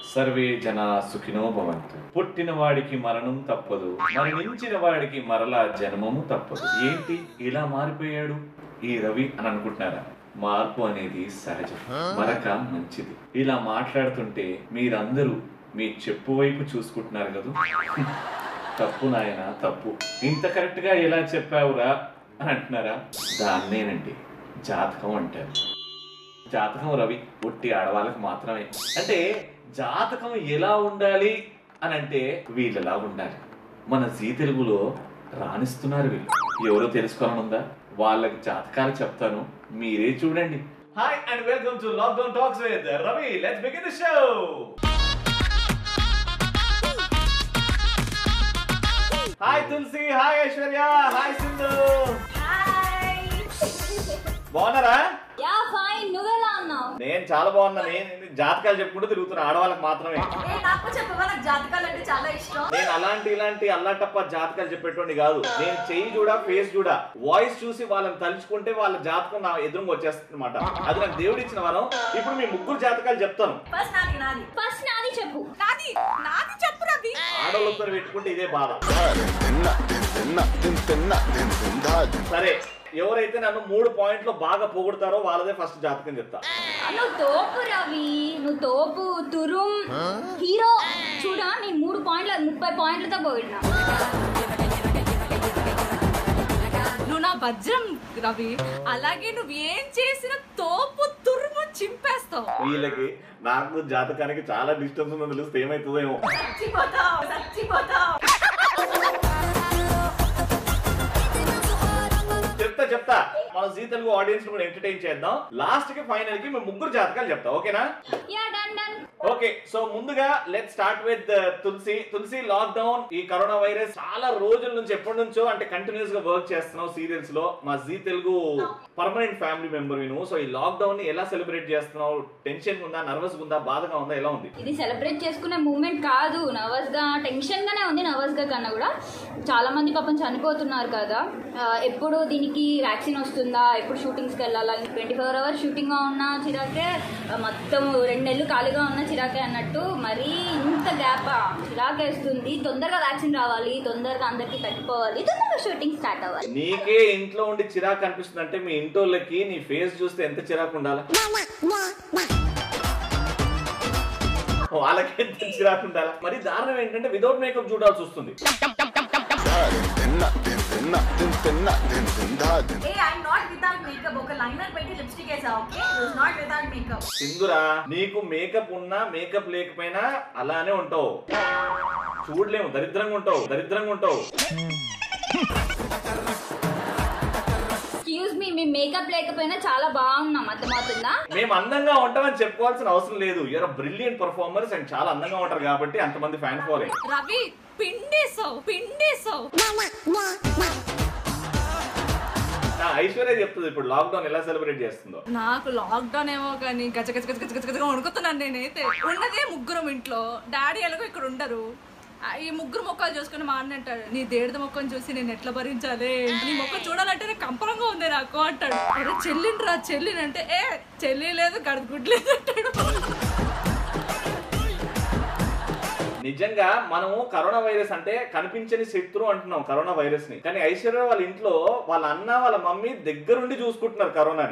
Survey జన సుఖినో భవంతు పుట్టిన వాడికి మరణం తప్పదు మరణించిన వాడికి మరలా జన్మము తప్పదు ఏంటి ఇలా మారిపోయాడు ఈ రవి అని అనుకుంటున్నారా మార్పు అనేది సహజం మరక మంచిది ఇలా మాట్లాడుతుంటే మీరందరూ మీ చెప్పు వైపు చూసుకుంటున్నారు కదా తప్పు నాయన తప్పు ఇంత కరెక్ట్ గా ఎలా చెప్పావురా అని అంటున్నారా దాన్నేనండి జాతకం అంటారు జాతకం రవి పుట్టి ఆడవాళ్ళకి మాత్రమే అంటే జాతకం ఎలా ఉండాలి అని అంటే వీళ్ళలా ఉండాలి మన జీ తెలుగులో రాణిస్తున్నారు వీళ్ళు ఎవరో తెలుసుకోవాలని ఉందా వాళ్ళకి జాతకాలు చెప్తాను మీరే చూడండి hi and welcome to lockdown talks with Ravi let's begin the show hi Tulasi hi Aishwarya hi Sindhu బాగున్నారా యా ఫైన్ నువ్వెలా ఉన్నావు నేను చాలా బాగున్నా నేను జాతకాలు చెప్పుకుంటూ తిరుగుతున్నా ఆడవాళ్ళకి మాత్రమే ఏ నాకు చెప్పవా నాకు జాతకాలు అంటే చాలా ఇష్టం నేను అలాంటి ఇలాంటి అల్లాటప్ప జాతకాలు చెప్పేటోని కాదు నేను చెయ్యి చూడా ఫేస్ చూడా వాయిస్ చూసి వాళ్ళని తలుచుకుంటే వాళ్ళ జాతకం నా ఎదురుగా వచ్చేస్తుంది అనమాట అది నాకు దేవుడు ఇచ్చిన వరం ఇప్పుడు మీ ముగ్గురు జాతకాలు చెప్తాను ఫస్ట్ నాది నాది ఫస్ట్ నాది చెప్పు నాది నాది చెప్పు రవి ఆడవాళ్ళతో పెట్టుకుంటే ఇదే బాధ తిన్న తిన్న తిన్న తిన్న తిన్న తిన్న సరే ఎవరైతే నన్ను మూడు పాయింట్లు బాగా పొగుడతారో వాళ్ళదే ఫస్ట్ జాతకం చెప్తా నువ్వు తోపు రవి నువ్వు తోపు తురుం హీరో చూడా నేను మూడు పాయింట్ల ముప్పై పాయింట్లతో పోయినా నువ్వు నా వజ్రం రవి అలాగే నువ్వు ఏం చేసిన తోపు తురుము చింపేస్తావు వీళ్ళకి నాకు జాతకానికి చాలా డిస్టెన్స్ ఉందని తెలిస్తే ఏమవుతుందో ఏమో చచ్చిపోతావు చచ్చిపోతావు చెప్తా చెప్తా మన జీ తెలుగు ఆడియన్స్ కూడా ఎంటర్టైన్ చేద్దాం లాస్ట్ కి ఫైనల్ కి మేము ముగ్గురు జాతకాలు చెప్తా ఓకేనా yeah done done okay so ముందుగా let start with Tulasi Tulasi lock down ఈ కరోనా వైరస్ చాలా రోజుల నుంచి ఎప్పటి నుంచో అంటే కంటిన్యూస్ గా వర్క్ చేస్తున్నావు సీరియల్స్ లో మా Zee Telugu permanent family member నువ్వు సో ఈ లాక్ డౌన్ ని ఎలా సెలబ్రేట్ చేస్తున్నావు టెన్షన్ ఉందా నర్వస్ ఉందా బాధగా ఉందా ఎలా ఉంది ఇది సెలబ్రేట్ చేసుకునే మూమెంట్ కాదు నర్వస్ గా టెన్షన్ గానే ఉంది నర్వస్ గా కన్నా కూడా చాలా మంది పాపం చనిపోతున్నారు కదా ఆ, ఎప్పుడు దీనికి వ్యాక్సిన్ వస్తుందా ఎప్పుడు షూటింగ్స్ కి వెళ్ళాలా ట్వంటీ ఫోర్ అవర్స్ షూటింగ్ గా ఉన్న చిరాకే ఆ, మొత్తం రెండు నెలలు ఖాళీగా ఉన్న చిరాకే అన్నట్టు మరీ ఇంత గ్యాప్ చిరాకేస్తుంది తొందరగా వ్యాక్సిన్ రావాలి తొందరగా అందరికి తగ్గిపోవాలి తొందరగా షూటింగ్ స్టార్ట్ అవ్వాలి నీకే ఇంట్లో ఉండి చిరాకు అనిపిస్తుంది అంటే మీ ఇంటోళ్ళకి నీ ఫేస్ చూస్తే ఎంత చిరాకు ఉండాలి వాళ్ళకి ఎంత చిరాకు ఉండాలి మరి దారుణం ఏంటంటే వితౌట్ మేకప్ చూడాల్సి వస్తుంది తిన్న తిన్న తిన్న తిన్న తిన్న తిన్న ఏ ఐఎమ్ నాట్ వితౌట్ మేకప్ ఒక లైనర్ పెట్టి లిప్స్టిక్ వేసా okay not without makeup Sindhura నీకు మేకప్ ఉన్నా మేకప్ లేకపోయినా అలానే ఉంటావు చూడలేము దరిద్రంగా ఉంటావు దరిద్రంగా ఉంటావు ఎక్స్క్యూజ్ మీ మీ మేకప్ లేకపోయినా చాలా బాగున్నాం అర్థమవుతుందా మేము అందంగా ఉంటామని చెప్పుకోవాల్సిన అవసరం లేదు యూఆర్ బ్రిలియంట్ పర్ఫార్మర్స్ అండ్ చాలా అందంగా ఉంటారు కాబట్టి అంతమంది ఫ్యాన్ ఫాలోయింగ్ రవి పిండేసావు పిండేసావు ఐశ్వర్య చెప్తుంది ఇప్పుడు లాక్డౌన్ ఎలా సెలబ్రేట్ చేస్తుందో నాకు లాక్డౌన్ ఏమో కానీ గజ గజ గజ గజ గజ గజగా వణుకుతున్నాను నేనైతే ఉన్నదే ముగ్గురం ఇంట్లో డాడీ ఎలాగో ఇక్కడ ఉండరు ఆ, ఈ ముగ్గురు మొక్కలు చూసుకుని మా అన్న అంటాడు నీ దేడిద మొక్కను చూసి నేను ఎట్లా భరించాలి నీ మొక్క చూడాలంటే నాకు కంపరంగా ఉంది నాకు అంటాడు అరే చెల్లిండ్రా చెల్లిని అంటే ఏ చెల్లి లేదు గడదగుడ్లేదు అంటాడు నిజంగా మనము కరోనా వైరస్ అంటే కనిపించని శత్రువు అంటున్నాం కరోనా వైరస్ ని కానీ ఐశ్వర్య వాళ్ళ ఇంట్లో వాళ్ళ అన్న వాళ్ళ మమ్మీ దగ్గరుండి చూసుకుంటున్నారు కరోనాని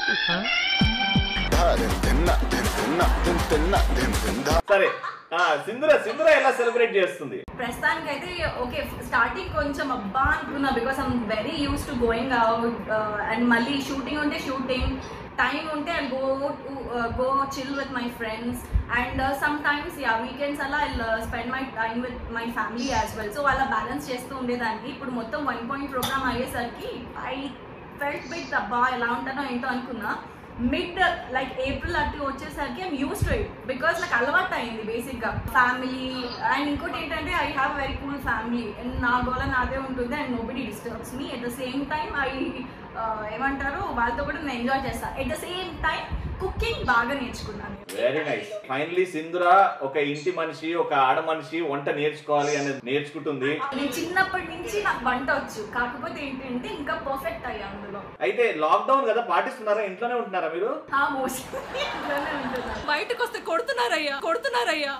తిన్న తిన్న తిన్న తిన్న తిన్న తిన్న సరే ఆ సింధుర సింధుర ఎలా సెలబ్రేట్ చేస్తుంది ప్రస్తుతానికైతే ఓకే స్టార్టింగ్ కొంచెం అబ్బా అనుకున్నా because I'm very use to going out and మళ్ళీ షూటింగ్ ఉంటే షూటింగ్ టైం ఉంటే and go to go chill with my friends and sometimes yeah weekends అలా I spend my time with my family as well so అలా balance చేస్తూ ఉండేదాన్ని ఇప్పుడు మొత్తం one point program అయ్యేసరికి ఐ ఫెల్ట్ బిట్ అబ్బా ఎలా ఉంటానో ఏంటో అనుకున్నా మిడ్ లైక్ ఏప్రిల్ అటు వచ్చేసరికి I'm use to it because నాకు అలవాటు అయింది బేసిక్గా ఫ్యామిలీ అండ్ ఇంకోటి ఏంటంటే I have very cool family and నా గోల నాదే ఉంటుంది and nobody disturbs me at the same time I ఏమంటారు వాళ్ళతో కూడా నేను ఎంజాయ్ చేస్తాను at the same time cooking బాగా నేర్చుకున్నాను వెరీ నైస్ ఫైనలీ సింధురా ఒక ఇంటి మనిషి ఒక ఆడ మనిషి వంట నేర్చుకోవాలి అనేది నేర్చుకుంటుంది నేను చిన్నప్పటి నుంచి నాకు వంట వచ్చు కాకపోతే ఏంటంటే ఇంకా పర్ఫెక్ట్ అయ్యా అందులో అయితే లాక్డౌన్ కదా పాటిస్తున్నారా ఇంట్లోనే ఉంటున్నారా మీరు ఆ మోస్ట్లీ ఇంట్లోనే ఉంటున్నాను బయటకు వస్తే కొడుతున్నారయ్యా కొడుతున్నారయ్యా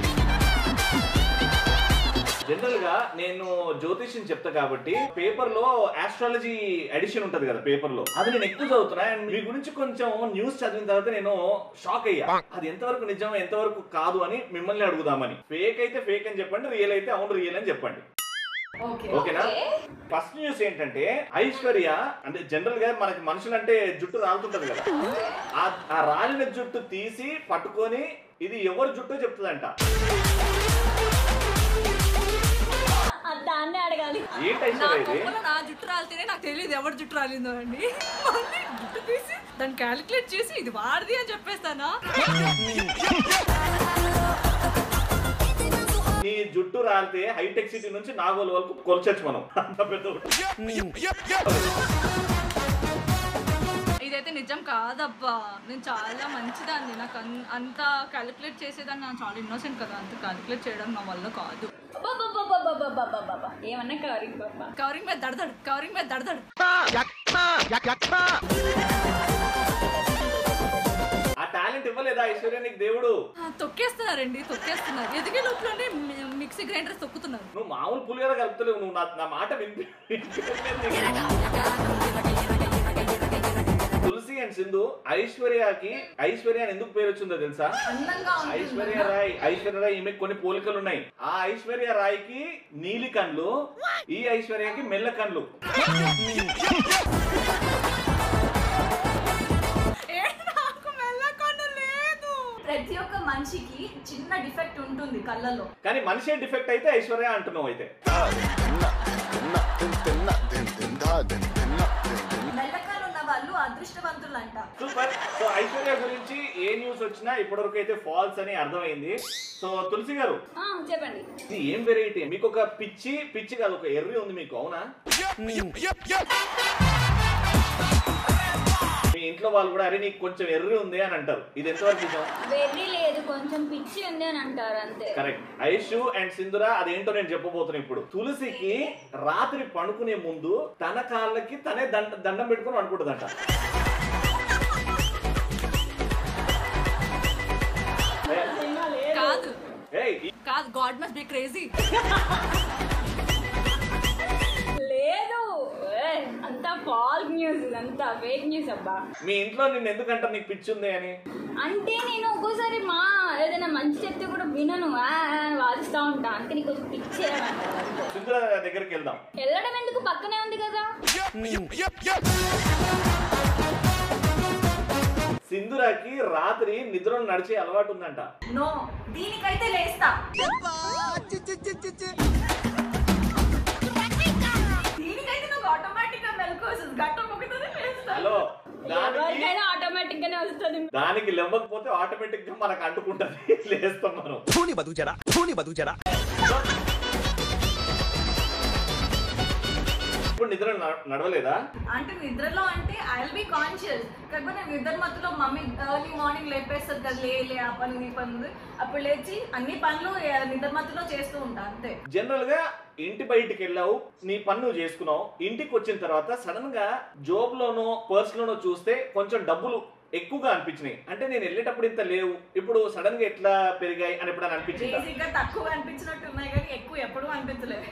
జనరల్ గా నేను జ్యోతిష్యం చెప్తా కాబట్టి పేపర్ లో ఆస్ట్రాలజీ ఎడిషన్ ఉంటది కదా పేపర్ లో అది నేను ఎక్కువ చదువుతున్నా అండ్ మీ గురించి కొంచెం న్యూస్ చదివిన తర్వాత నేను షాక్ అయ్యా అది ఎంతవరకు నిజం ఎంతవరకు కాదు అని మిమ్మల్ని అడుగుదామని ఫేక్ అయితే ఫేక్ అని చెప్పండి రియల్ అయితే అవును రియల్ అని చెప్పండి ఓకే ఓకేనా ఫస్ట్ న్యూస్ ఏంటంటే ఐశ్వర్య అంటే జనరల్ గా మనకి మనుషులంటే జుట్టు రాలుతుంటది కదా ఆ- ఆ రాలిన జుట్టు తీసి పట్టుకొని ఇది ఎవరి జుట్టో చెప్తుందంట దాన్నే అడగాలి ఏంటి నా ఐశ్వర్య ఇది కొమ్మలో నా జుట్టు రాలితేనే నాకు తెలియదు ఎవరి జుట్టు రాలిందో అండి మళ్ళీ జుట్టు తీసి దాన్ని క్యాలిక్యులేట్ చేసి ఇది వాడిది అని చెప్పేస్తానా నీ జుట్టు రాలితే హైటెక్ సిటీ నుంచి నాగోల్ వరకు కొల్చొచ్చు మనం అంత పెద్ద ఒకటి. ఇదైతే నిజం కాదబ్బా నేను చాలా మంచిదాన్ని నాకు అన్- అంత క్యాలిక్యులేట్ చేసేదాన్ని నేను చాలా ఇన్నోసెంట్ కదా అంత క్యాలిక్యులేట్ చేయడం నా వల్ల కాదు అబ్బబ్బబ్బబ్బబ్బబ్బబ్బబ్బ. ఏమన్నా కవరింగ్ బాబా కవరింగ్ మీద దడదడు కవరింగ్ మీద దడదడు ఆ టాలెంట్ ఇవ్వలేదా ఐశ్వర్య నీకు దేవుడు ఆ, తొక్కేస్తున్నారండి తొక్కేస్తున్నారు ఎదిగే లోపలనే మి- మిక్సీ గ్రైండర్ తొక్కుతున్నారు నువ్వు మామూలు పులిహోర కలుపుతలేవు నువ్వు నా- నా మాట వినిపి వినిపించట్లేదు నీకు. తులసి అండ్ సింధు ఐశ్వర్యకి ఐశ్వర్య అని ఎందుకు పేరు వచ్చిందో తెలుసా అందంగా ఐశ్వర్య ఉంటుంది రాయ్ ఐశ్వర్య రాయ్ ఈమె కొన్ని పోలికలు ఉన్నాయి ఆ ఐశ్వర్య రాయ్కి నీలి కండ్లు ఈ ఐశ్వర్యకి మెల్ల కండ్లు ఏ నాకు మెల్లకొండ లేదు ప్రతి ఒక్క మనిషికి చిన్న డిఫెక్ట్ ఉంటుంది కళ్ళలో కానీ మనిషి డిఫెక్ట్ అయితే ఐశ్వర్య అంటున్నావు అయితే మెల్లకాలు ఉన్న వాళ్ళు అదృష్టవంతులు అంట సూపర్ సో ఐశ్వర్య గురించి ఏ న్యూస్ వచ్చినా ఇప్పటివరకు అయితే ఫాల్స్ అని అర్థమైంది సో తులసి గారు ఆ, చెప్పండి ఇది ఏం వెరైటీ మీకు ఒక పిచ్చి పిచ్చి కాదు ఒక ఎర్రి ఉంది మీకు అవునా మీ ఇంట్లో వాళ్ళు కూడా అరే నీకు కొంచెం ఎర్రి ఉంది అని అంటారు ఇది ఎంతవరకు నిజం వెర్రి లేదు కొంచెం పిచ్చి ఉంది అని అంటారు అంతే కరెక్ట్ ఐషు అండ్ సింధుర అదేంటో నేను చెప్పబోతున్నా ఇప్పుడు తులసికి రాత్రి పడుకునే ముందు తన కాళ్ళకి తనే దండ దండం పెట్టుకుని అనుకుంటుందంట కాదు ఏయ్ కాదు గాడ్ మస్ట్ బి క్రేజీ లేదు ఏ, అంతా ఫాల్స్ న్యూస్ ఇదంతా ఫేక్ న్యూస్ అబ్బా మీ ఇంట్లో నిన్ను ఎందుకంటారు నీకు పిచ్చి ఉంది అని అంటే నేను ఒక్కోసారి మా ఏదైనా మంచి చెప్తే కూడా వినను ఆ, ఆ అని వాదిస్తా ఉంటా అంటే నీకు కొంచెం పిచ్చేయమంటారు అంతే సింధుర దగ్గరికి వెళ్దాం వెళ్ళడం ఎందుకు పక్కనే ఉంది కదా సింధురాకి రాత్రి నిద్రలో నడిచే అలవాటు ఉందంట నో దీనికైతే లేస్తా దీనికైతే నాకు ఆటోమేటిక్ గా మెలకు వస్తుంది గట్టం ఒకటితోనే లేస్తా హలో దానికి ఎవరికైనా ఆటోమేటిక్ గానే వస్తుంది దానికి లేవకపోతే ఆటోమేటిక్ గా మనకు అంటుకుంటది లేస్తాం మనం थोड़ी बदू जरा थोड़ी बदू जरा ఇప్పుడు నిద్ర న- నడవలేదా అంటే నిద్రలో అంటే ఐ విల్ బి కాన్షియస్ కాకపోతే నేను నిద్ర మత్తులో మమ్మీ ఎర్లీ మార్నింగ్ లేపేస్తుంది కదా లే లే ఆ పని ఈ పని ఉంది. అప్పుడు లేచి అన్ని పనులు ఏ, నిద్ర మత్తులో చేస్తూ ఉంటా అంతే జనరల్ గా ఇంటి బయటికి వెళ్ళావు నీ పని నువ్వు చేసుకున్నావు ఇంటికి వచ్చిన తర్వాత సడన్ గా జోబ్ లోనో పర్స్ లోనో చూస్తే కొంచెం డబ్బులు ఎక్కువగా అనిపించినాయి అంటే నేను వెళ్ళేటప్పుడు ఇంత లేవు ఇప్పుడు సడన్ గా ఎట్లా పెరిగాయి అని ఎప్పుడైనా అనిపించిందా బేసిక్ గా తక్కువ అనిపించినట్టు ఉన్నాయి కానీ ఎక్కువ ఎప్పుడూ అనిపించలేదు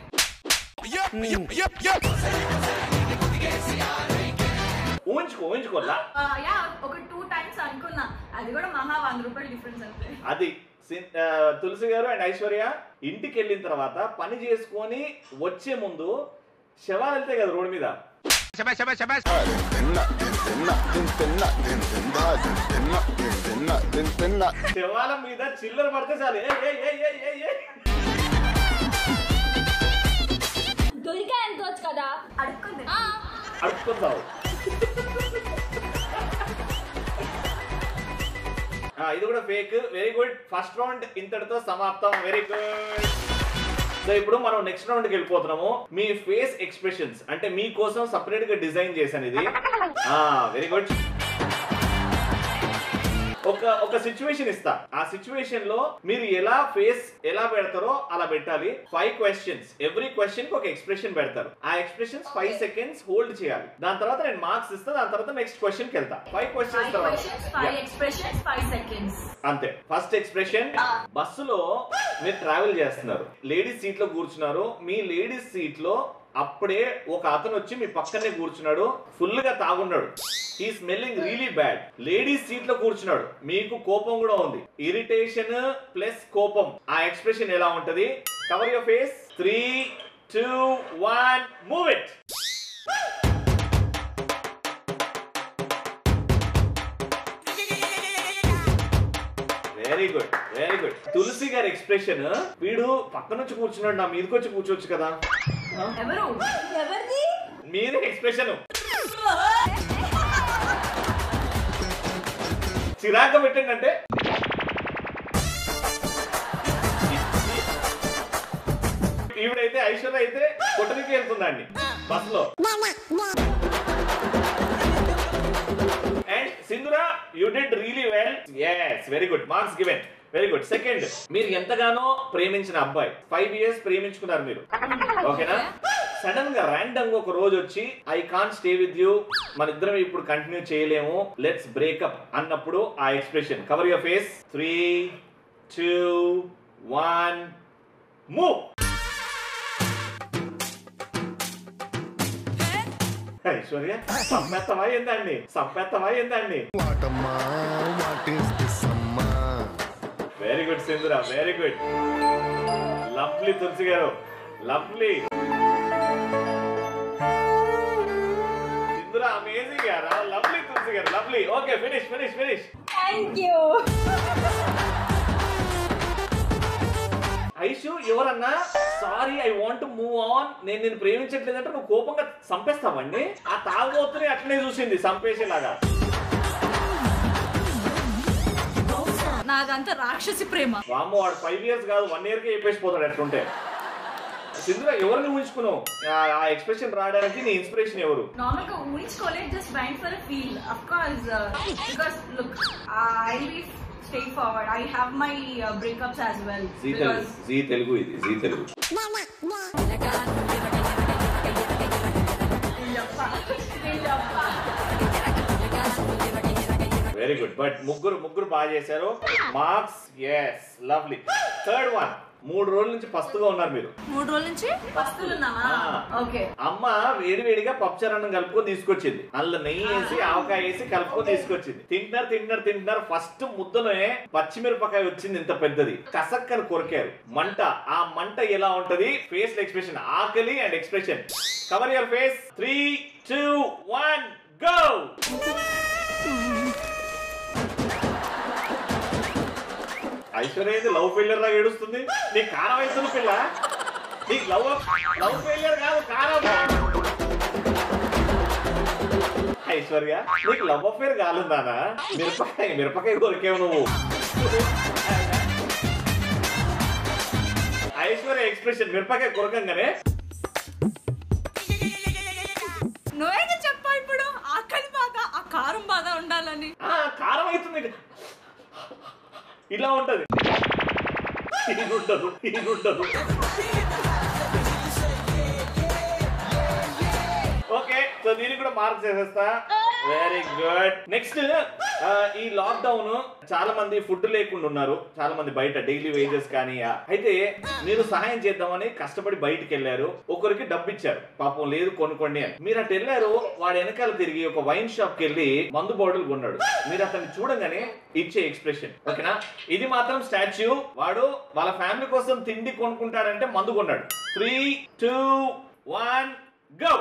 ఊహించుకో ఊహించుకోలా ఆ, యా ఒక టూ టైమ్స్ అనుకున్నా అది కూడా మహా వంద రూపాయలు డిఫరెన్స్ అంతే అది సి- ఆ, తులసి గారు అండ్ ఐశ్వర్య ఇంటికి వెళ్ళిన తర్వాత పని చేసుకొని వచ్చే ముందు శవాలు వెళ్తాయి కదా రోడ్డు మీద శవాల మీద చిల్లర పడితే చాలు ఏయ్, ఏయ్, ఏయ్, ఏయ్, ఏయ్, ఏయ్. దొరికా అనుకోవచ్చు కదా అడుక్కుంది అడుక్కుంటావు ఆ, ఇది కూడా fake very good first round ఇంతటితో సమాప్తం వెరీ గుడ్ సో ఇప్పుడు మనం నెక్స్ట్ రౌండ్ కి వెళ్ళిపోతున్నాము మీ ఫేస్ ఎక్స్ప్రెషన్స్ అంటే మీకోసం సపరేట్ గా డిజైన్ చేశాను ఇది వెరీ గుడ్ ఒక ఒక సిచ్యువేషన్ ఇస్తా ఆ సిచ్యువేషన్ లో మీరు ఎలా ఫేస్ ఎలా పెడతారో అలా పెట్టాలి ఫైవ్ క్వశ్చన్స్ ఎవ్రీ క్వశ్చన్ కి ఒక ఎక్స్ప్రెషన్ పెడతారు ఆ ఎక్స్ప్రెషన్స్ ఫైవ్ సెకండ్స్ హోల్డ్ చేయాలి దాని తర్వాత నేను మార్క్స్ ఇస్తా దాని తర్వాత నెక్స్ట్ క్వశ్చన్ కి వెళ్తా five Five questions questions, five తర్వాత expressions, five seconds. అంతే ఫస్ట్ ఎక్స్ప్రెషన్ బస్సులో మీరు ట్రావెల్ చేస్తున్నారు లేడీస్ సీట్ లో కూర్చున్నారు మీ లేడీస్ సీట్ లో అప్పుడే ఒక అతను వచ్చి మీ పక్కనే కూర్చున్నాడు ఫుల్ గా తాగున్నాడు ఈ smelling really bad ladies seat లో కూర్చున్నాడు మీకు కోపం కూడా ఉంది ఇరిటేషన్ ప్లస్ కోపం ఆ ఎక్స్ప్రెషన్ ఎలా ఉంటది cover your face three two one move it very good very good Tulasi గారి ఎక్స్ప్రెషన్ వీడు పక్క నుంచి కూర్చున్నాడు నా మీదకి వచ్చి కూర్చోవచ్చు కదా ఆ? ఎవరు ఎవరిది మీరే ఎక్స్ప్రెషన్ చిరాక పెట్టండి అంటే ఈవిడైతే ఐశ్వర్య అయితే కొట్టనికి వెళ్తుందండి బస్సులో and Sindhura you did really well yes very good marks given very good second మీరు ఎంతగానో ప్రేమించిన అబ్బాయి ఫైవ్ ఇయర్స్ ప్రేమించుకున్నారు మీరు ఓకేనా సడన్ గా ర్యాండమ్ గా ఒక రోజు వచ్చి I can stay with you మన ఇద్దరం ఇప్పుడు కంటిన్యూ చేయలేము లెట్స్ బ్రేకప్ అన్నప్పుడు ఆ expression cover your face three two one move Aishwarya సంపెత్తమా ఏందండి సంపెత్తమా ఏందండి వాటమ్మా వాట్ ఈస్ దిస్ అమ్మా very good Sindhura very good lovely Tulasi గారు లవ్లీ సింధురా అమేజింగ్ గారా లవ్లీ తులసి గారు lovely okay finish finish finish thank you Aishu ఎవరన్నా sorry I want move on నేను నేను ప్రేమించట్లేదంటే నువ్వు కోపంగా చంపేస్తావండి ఆ తాగుబోతుని అట్లనే చూసింది చంపేసేలాగా నాదంతా రాక్షసి ప్రేమ వామ్మో వాడు ఫైవ్ ఇయర్స్ కాదు వన్ ఇయర్ కి చెప్పేసిపోతాడు ఎట్లుంటే సింధురా ఎవరిని ఊహించుకున్నావు ఆ- ఆ ఎక్స్ప్రెషన్ రావడానికి నీ ఇన్స్పిరేషన్ ఎవరు Normal గా ఊహించుకోలేదు just went for a feel. Of course, uh, because look, I'll be straightforward. I have my uh, breakups as well. Zee Telugu Because Zee Telugu ఇది Zee Telugu very good but ముగ్గురు ముగ్గురు బాగా చేశారు marks yes lovely third one మూడు రోజుల నుంచి పస్తుగా ఉన్నారు మీరు మూడు రోజుల నుంచి వస్తున్నామా Ah. ఓకే అమ్మ వేడివేడిగా పప్పుచారన్నం కలుపుకొని తీసుకొచ్చింది అందులో నెయ్యి వేసి ఆవకాయ వేసి కలుపుకొని తీసుకొచ్చింది తింటున్నారు తింటున్నారు తింటున్నారు ఫస్ట్ ముద్దలోనే పచ్చిమిరపకాయ వచ్చింది ఇంత పెద్దది కసక్కని కొరికారు మంట ఆ మంట ఎలా ఉంటది ఫేస్ ఎక్స్ప్రెషన్ ఆకలి and expression cover your face three two one go Aishwarya అయితే లవ్ ఫెయిలియర్ లాగా ఏడుస్తుంది నీ కారం అవుతుంది పిల్ల నీకు లవ్ లవ్ ఫెయిలియర్ కాదు కారం ఐశ్వర్య నీకు లవ్ అఫేర్ కాలుందానా మిరపకాయ మిరపకాయ కొరికేవు నువ్వు ఐశ్వర్య ఎక్స్ప్రెషన్ మిరపకాయ కొరకంగానే నువ్వేగా చెప్పా ఇప్పుడు ఆకలి బాధ ఆ కారం బాధ ఉండాలని ఆ కారం అవుతుంది ఇలా ఉంటది ఇది ఉండదు ఇది ఉండదు ఓకే సో దీనికి కూడా మార్క్స్ వేసేస్తా వెరీ గుడ్ నెక్స్ట్ ఈ లాక్ డౌన్ చాలా మంది ఫుడ్ లేకుండా ఉన్నారు చాలా మంది బయట డైలీ వేజెస్ కానీ ఆ, అయితే మీరు సహాయం చేద్దామని కష్టపడి బయటికి వెళ్ళారు ఒకరికి డబ్బు ఇచ్చారు పాపం లేదు కొనుక్కోండి అని మీరు అటు వెళ్ళారు వాడు వెనకాల తిరిగి ఒక వైన్ షాప్ కి వెళ్ళి మందు బాటిల్ కొన్నాడు మీరు అతన్ని చూడగానే ఇచ్చే ఎక్స్ప్రెషన్ ఓకేనా ఇది మాత్రం స్టాచ్యూ వాడు వాళ్ళ ఫ్యామిలీ కోసం తిండి కొనుక్కుంటాడంటే మందు కొన్నాడు త్రీ టూ వన్ గో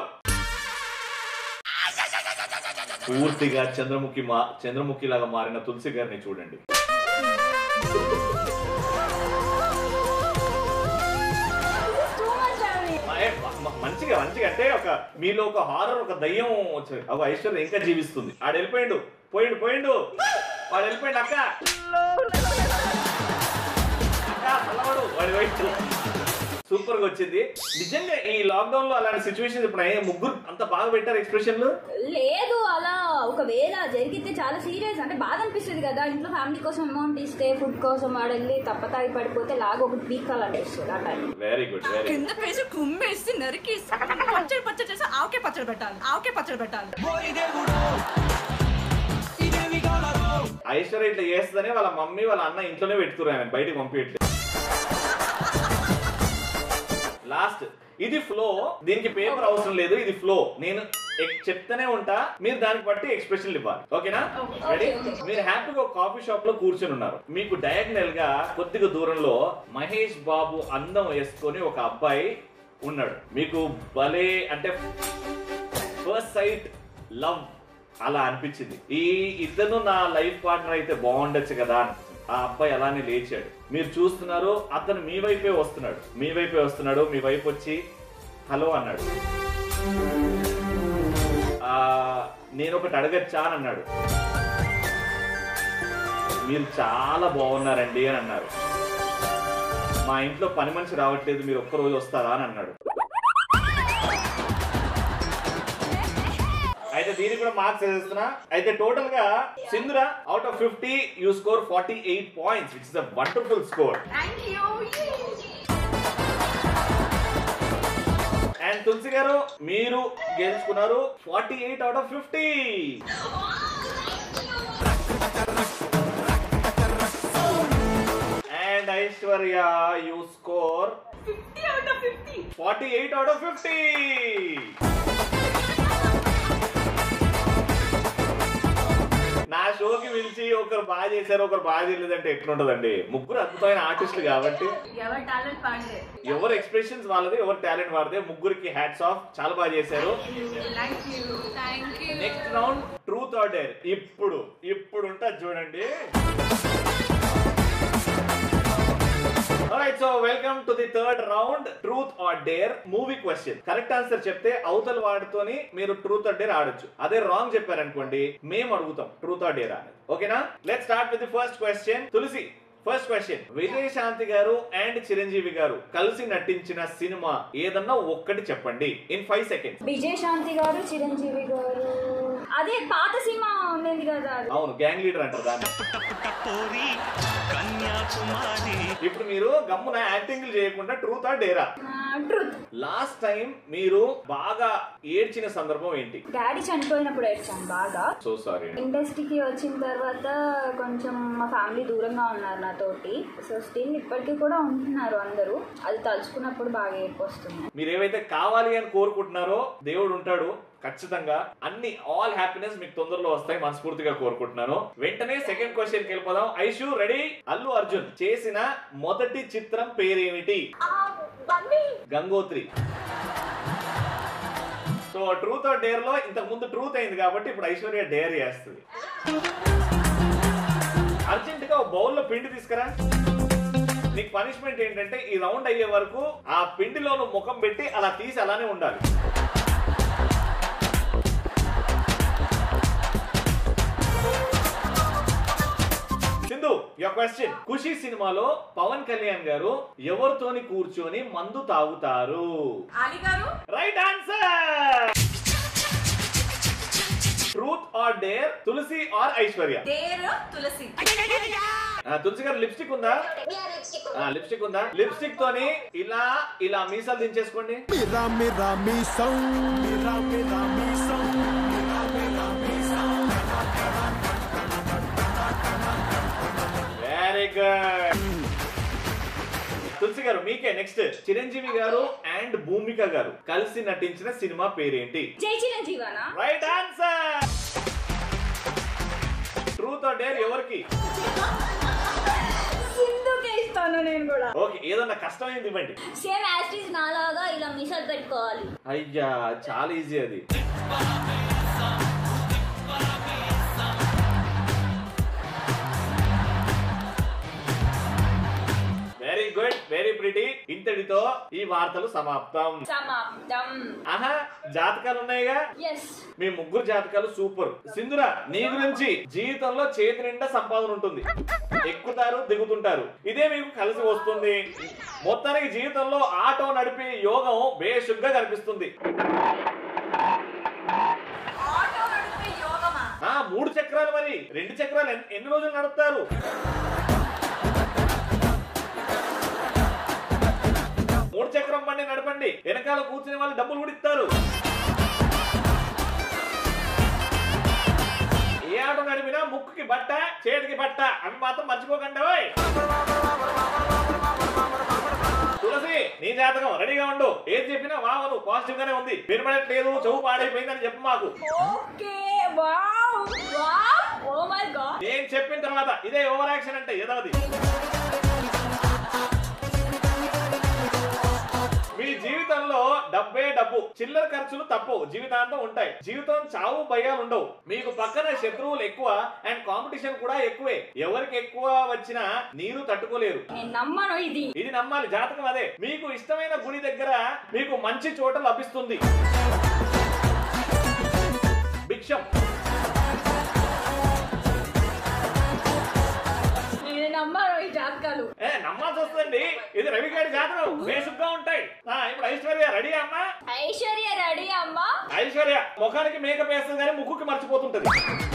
పూర్తిగా చంద్రముఖి మా చంద్రముఖి లాగా మారిన తులసి గారిని చూడండి టూ మచ్ అవి మ- ఏ, మ- మ- మంచిగా మంచిగా అంటే ఒక మీలో ఒక హారర్ ఒక దయ్యం వచ్చింది ఒక ఐశ్వర్య ఇంకా జీవిస్తుంది ఆడు వెళ్ళిపోయిండు పోయిండు పోయిండు వాడు వెళ్ళిపోయిండు అక్క అక్క చల్లవాడు వాడు పోయిండు సూపర్ సూపర్ గా వచ్చింది నిజంగా ఈ లాక్డౌన్ లో అలాంటి సిచ్యువేషన్ ఇప్పుడు ఏ ముగ్గురు అంత బాగా పెట్టారు ఎక్స్ప్రెషన్లు లేదు అలా ఒకవేళ జరిగితే చాలా సీరియస్ అంటే బాధ అనిపిస్తుంది కదా ఇంట్లో ఫ్యామిలీ కోసం అమౌంట్ ఇస్తే ఫుడ్ కోసం వాడెళ్ళి తప్పతాగి పడిపోతే లాగా ఒకటి పీకాలనిపిస్తుంది ఆ time very good very good కింద వేసి కుమ్మేసి నరికి పచ్చడి పచ్చడి చేసి ఆవకే పచ్చడి పెట్టాలి ఆవకే పచ్చడి పెట్టాలి ఐశ్వర్య ఇట్లా చేస్తుందని వాళ్ళ మమ్మీ వాళ్ళ అన్న ఇంట్లోనే పెట్టుకున్నారు ఆయన బయటకు పంపించట్లేదు లాస్ట్ ఇది ఫ్లో దీనికి పేపర్ అవసరం లేదు ఇది ఫ్లో నేను ఎక్- చెప్తూనే ఉంటా మీరు దానికి బట్టి ఎక్స్ప్రెషన్ ఇవ్వాలి ఓకేనా రెడీ మీరు హ్యాపీగా ఒక కాఫీ షాప్ లో కూర్చొని ఉన్నారు మీకు డయాగ్నల్ గా కొద్దిగా దూరంలో మహేష్ బాబు అందం వేసుకొని ఒక అబ్బాయి ఉన్నాడు మీకు భలే అంటే ఫస్ట్ సైట్ లవ్ అలా అనిపించింది ఈ ఇద్దరు నా లైఫ్ పార్ట్నర్ అయితే బాగుండొచ్చు కదా అనిపించింది ఆ అబ్బాయి అలానే లేచాడు మీరు చూస్తున్నారు అతను మీ వైపే వస్తున్నాడు మీ వైపే వస్తున్నాడు మీ వైపు వచ్చి హలో అన్నాడు ఆ, నేను ఒకటి అడగచ్చా అని అన్నాడు మీరు చాలా బాగున్నారండి అని అన్నారు మా ఇంట్లో పని మనిషి రావట్లేదు మీరు ఒక్క రోజు వస్తారా అని అన్నాడు అయితే దీనికి కూడా మార్క్స్ వేసేస్తున్నా అయితే టోటల్ గా Sindhura out of fifty you score forty eight points which is a wonderful score thank you and Tulasi గారు మీరు గెలుచుకున్నారు forty eight out of fifty and Aishwarya you score fifty out of fifty forty eight out of fifty నా షోకి పిలిచి ఒకరు బాగా చేశారు ఒకరు బాగా చేయలేదంటే ఎట్లుంటదండి ముగ్గురు అద్భుతమైన ఆర్టిస్టులు కాబట్టి ఎవరి టాలెంట్ పాడే ఎవరు ఎక్స్ప్రెషన్స్ వాళ్ళది ఎవరు టాలెంట్ వాళ్ళదే ముగ్గురికి హ్యాట్స్ ఆఫ్ చాలా బాగా చేశారు thank you thank you next round truth or dare ఇప్పుడు ఇప్పుడు ఉంటుంది చూడండి right so welcome to the third round truth or dare movie question correct answer చెప్తే అవతల వాడితోని మీరు ట్రూత్ ఆర్ డేర్ ఆడొచ్చు అదే రాంగ్ చెప్పారనుకోండి మేము అడుగుతాం ట్రూత్ ఆర్ డేర్ అని ఓకేనా let start with the first question Tulasi first question Vijayashanti గారు అండ్ చిరంజీవి గారు కలిసి నటించిన సినిమా ఏదన్నా ఒక్కటి చెప్పండి ఇన్ ఫైవ్ సెకండ్స్ విజయశాంతి గారు చిరంజీవి గారు అదే పాత సినిమా ఉండేది కదా అది అవును గ్యాంగ్ లీడర్ అంటారు దాన్ని ఇప్పుడు మీరు గమ్మున యాక్టింగ్ చేయకుండా ట్రూత్ ఆ డేరా ట్రూత్ లాస్ట్ టైం మీరు బాగా ఏడ్చిన సందర్భం ఏంటి డాడీ చనిపోయినప్పుడు ఏడ్చాను బాగా సో సారీ ఇండస్ట్రీకి వచ్చిన తర్వాత కొంచెం మా ఫ్యామిలీ దూరంగా ఉన్నారు నాతోటి సో స్టిల్ ఇప్పటికీ కూడా ఉంటున్నారు అందరూ అది తలుచుకున్నప్పుడు బాగా ఏడుపు వస్తుంది మీరు ఏవైతే కావాలి అని కోరుకుంటున్నారో దేవుడు ఉంటాడు ఖచ్చితంగా అన్ని ఆల్ హ్యాపీనెస్ మీకు తొందరలో వస్తాయి మనస్ఫూర్తిగా కోరుకుంటున్నాను వెంటనే సెకండ్ క్వశ్చన్ కి వెళ్ళిపోదాం ఐషు రెడీ అల్లు అర్జున్ చేసిన మొదటి చిత్రం పేరేమిటి Gangotri so truth or dare లో ఇంతకు ముందు ట్రూత్ అయింది కాబట్టి ఇప్పుడు ఐశ్వర్య డేర్ చేస్తుంది అర్జెంట్ గా బౌల్ లో పిండి తీసుకురా నీకు పనిష్మెంట్ ఏంటంటే ఈ రౌండ్ అయ్యే వరకు ఆ పిండిలో నువ్వు ముఖం పెట్టి అలా తీసి అలానే ఉండాలి సింధు యువర్ క్వశ్చన్ ఖుషి సినిమాలో పవన్ కళ్యాణ్ గారు ఎవరితోని కూర్చొని మందు తాగుతారు అలీ గారు right answer truth or dare Tulasi or Aishwarya dare Tulasi ఆ, తులసి గారు లిప్స్టిక్ ఉందా లిప్స్టిక్ ఉందా లిప్స్టిక్ తోని ఇలా ఇలా మీసాలు దించేసుకోండి Mira, mira, mi son. Mira, mira, mi son. Very good Tulasi గారు మీకే నెక్స్ట్ చిరంజీవి గారు అండ్ భూమిక గారు కలిసి నటించిన సినిమా పేరేంటి జై చిరంజీవానా right answer truth or dare ఎవరికి సింధుకే ఇస్తాను నేను కూడా ఓకే ఏదన్నా కష్టమైంది ఇవ్వండి సేమ్ యాస్టీస్ నాలాగా ఇలా మిసాల్ పెట్టుకోవాలి అయ్యా చాలా ఈజీ అది వెరీ గుడ్ వెరీ ప్రిటీ ఇంతటితో ఈ వార్తలు సమాప్తం సమాప్తం ఆహా జాతకాలు ఉన్నాయిగా ఎస్ మీ ముగ్గురు జాతకాలు సూపర్ సింధురా నీ గురించి జీవితంలో చేతి నిండా సంపాదన ఉంటుంది ఎక్కుతారు దిగుతుంటారు ఇదే మీకు కలిసి వస్తుంది మొత్తానికి జీవితంలో ఆటో నడిపే యోగం బేషుగ్గా కనిపిస్తుంది ఆటో నడిపే యోగమా ఆ మూడు చక్రాలు మరి రెండు చక్రాలు ఎన్- ఎన్ని రోజులు నడుపుతారు మూడు చక్రం బండి నడపండి వెనకాల కూర్చునే వాళ్ళు డబ్బులు కూడా ఇస్తారు ఏ ఆటో నడిపినా ముక్కుకి బట్ట చేతికి బట్ట అవి మాత్రం మర్చిపోకండి ఓయ్ తులసి నీ జాతకం రెడీగా ఉండు ఏది చెప్పినా వావను పాజిటివ్ గానే ఉంది వినబడట్లేదు చెవు పాడైపోయిందని చెప్పు మాకు okay wow wow oh my god నేను చెప్పిన తర్వాత ఇదే ఓవర్ యాక్షన్ అంటే ఏదవది మీ జీవితంలో డబ్బే డబ్బు చిల్లర ఖర్చులు తప్పు జీవితాంతం ఉంటాయి జీవితం చావు భయాలు ఉండవు మీకు పక్కన శత్రువులు ఎక్కువ అండ్ కాంపిటీషన్ కూడా ఎక్కువే ఎవరికి ఎక్కువ వచ్చినా నీరు తట్టుకోలేరు నేను నమ్మను ఇది ఇది నమ్మాలి జాతకం అదే మీకు ఇష్టమైన గుడి దగ్గర మీకు మంచి చోట లభిస్తుంది భిక్షం నేను నమ్మను ఈ జాతకాలు ఏ నమ్మాల్సి వస్తుందండి ఇది రవిగారి జాతకం బేసిక్గా ఉంటాయి ఆ, ఇప్పుడు ఐశ్వర్య రెడీ అమ్మా ఐశ్వర్య రెడీ అమ్మా ఐశ్వర్య ముఖానికి మేకప్ వేస్తుంది కానీ ముక్కుకి మర్చిపోతుంటది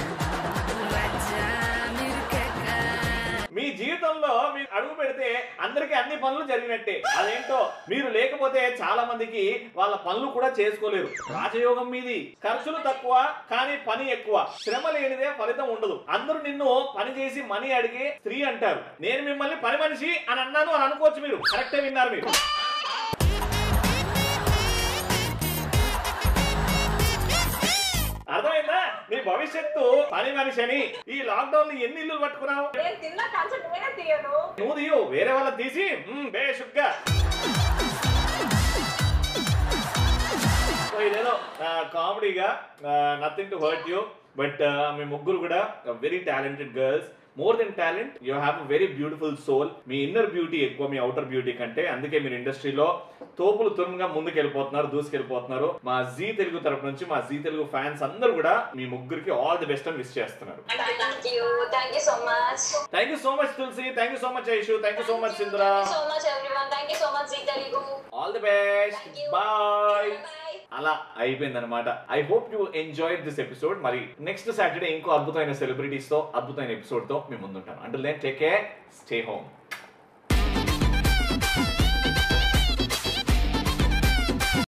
మీ జీవితంలో మీరు అడుగు పెడితే అందరికి అన్ని పనులు జరిగినట్టే అదేంటో మీరు లేకపోతే చాలా మందికి వాళ్ళ పనులు కూడా చేసుకోలేరు రాజయోగం మీది ఖర్చులు తక్కువ కానీ పని ఎక్కువ శ్రమ లేనిదే ఫలితం ఉండదు అందరూ నిన్ను పని చేసి మనీ అడిగే స్త్రీ అంటారు నేను మిమ్మల్ని పని మనిషి అని అన్నాను అని అనుకోవచ్చు మీరు కరెక్టే విన్నారు మీరు అర్థమైందా నీ భవిష్యత్తు పని మనిషి అని ఈ లాక్డౌన్ లో ఎన్ని ఇల్లు పట్టుకున్నావు నేను తిన్న కాన్సెప్ట్ నేనే తీయను నువ్వు తీయు వేరే వాళ్ళ తీసి మ్మ్, బేషుగ్గా సో ఇదేదో కామెడీగా nothing to hurt you but మీ ముగ్గురు కూడా very talented girls more than talent you have a very beautiful soul మీ ఇన్నర్ బ్యూటీ ఎక్కువ మీ అవుటర్ బ్యూటీ కంటే అందుకే మీరు ఇండస్ట్రీలో తోపులు తురుముగా ముందుకు వెళ్ళిపోతున్నారు దూసుకెళ్ళిపోతున్నారు మా జీ తెలుగు తరపు నుంచి మా జీ తెలుగు ఫ్యాన్స్ అందరూ కూడా మీ ముగ్గురికి ఆల్ ది బెస్ట్ అని విష్ చేస్తున్నారు Thank you. Thank you so much. Thank you so much Tulasi thank you so much Aishu thank you so much Sindhura Thank you so much, everyone. Thank you so much, Zee Telugu. All the best Thank you. Bye Bye. అలా అయిపోయింది అనమాట I hope you enjoy this episode మరి next Saturday ఇంకో అద్భుతమైన celebrities తో అద్భుతమైన episode తో మేము ముందుంటాను అంటే then take care stay home